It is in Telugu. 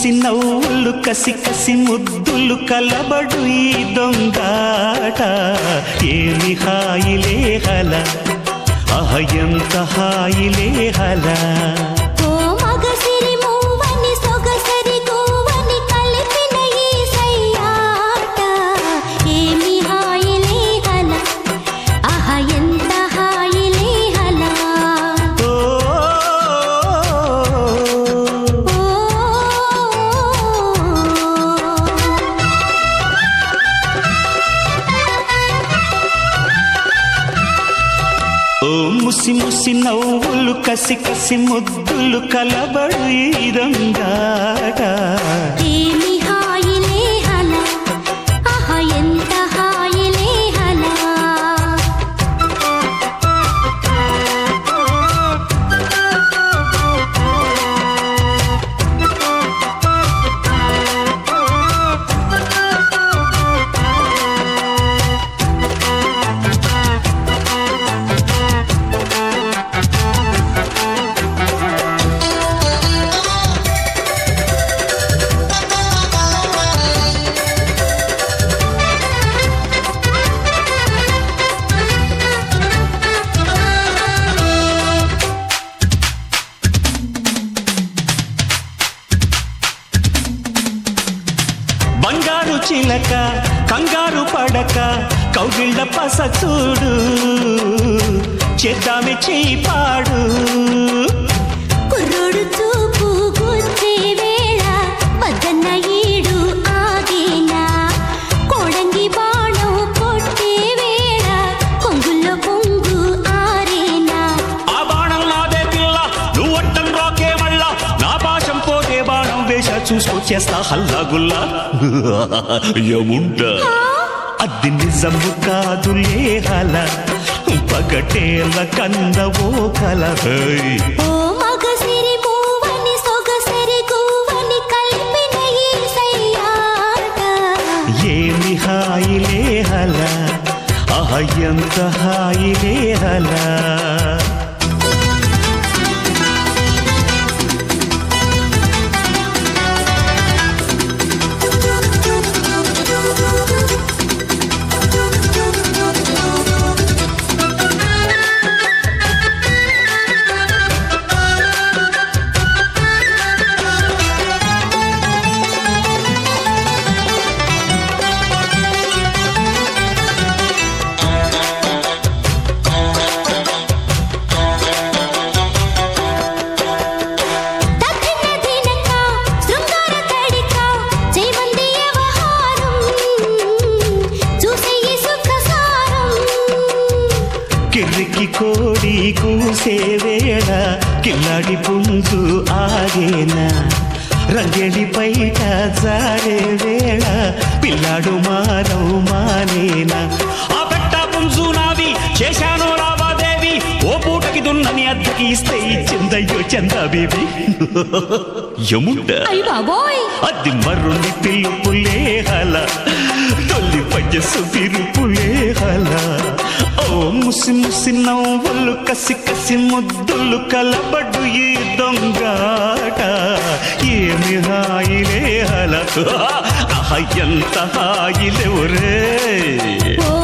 ముసి నవ్వులు కసి కసి ముద్దులు కలబడు ఈ దొంగాట ఏమి హాయిలే హల అహ ఎంత హాయిలే హల ఓ మగసిరి మూవని సొగసరి గోవని కలిపిన ఈ సయ్యాట ఏమి హాయిలే హల ఆహ ఎంత హాయిలే హల ఓ ఓ ఓ ముసి ముసి నవ్వులు కసి కసి ముద్దులు కలబడు ఈ దొంగాట ఏమి హాయిలే హల ఆహ ఎంత హాయిలే హల బంగారు చిలక కంగారు పడక కౌగిళ్ళ పస చూడు చేద్దామె చేయి పాడు కుర్రోడు చూపు గుచ్చే వేళ వద్దన్న ఈడు ఆగేనా కోడంగి బాణం కొట్టే వేళ కొంగుల్లో పొంగు ఆరేనా ఆ బాణం నాదే పిల్ల నువ్వు అట్టం రాకే మళ్ళా నా పాశం పోతే బాణం వేష చూసుకొచ్చేస్తా హల్లా గుల్లా యముంట అది నిజము కాదులే హల పగటేల కందవో కల హై. ఓ మగసిరి మూవని సొగసరి గువ్వని కలిపిన ఈ సయ్యాట ఏమి హాయిలే హల అహ ఎంత హాయిలే హల దక్షిణ దినక శృంగార కడిక జయమంది వ్యవహారం చూసే ఈ సుఖసారం కిర్రికి కోడి కూసే వేళ కిల్లాడి పుంజు ఆగేనా రంగేడి పైట జారే వేళ పిల్లాడు మారవు మానేనా ఆ పెట్ట పుంజు నాది చేశాను రావాదేవి ఓ పూటకి దున్నని అద్దెకి ఇస్తే ఇచ్చిందయ్యో చందా బేబీ యముండ అయ్య బాబోయ్ అది మరుని పిలుపులే హల తొలి పయ్యసు పిలుపులే హల ఓ ముసి ముసి నవ్వులు కసి కసి ముద్దులు కలబడు ఈ దొంగాట ఏమి హాయిలే హల ఆహ, ఎంత హాయిలే ఒరే ఓ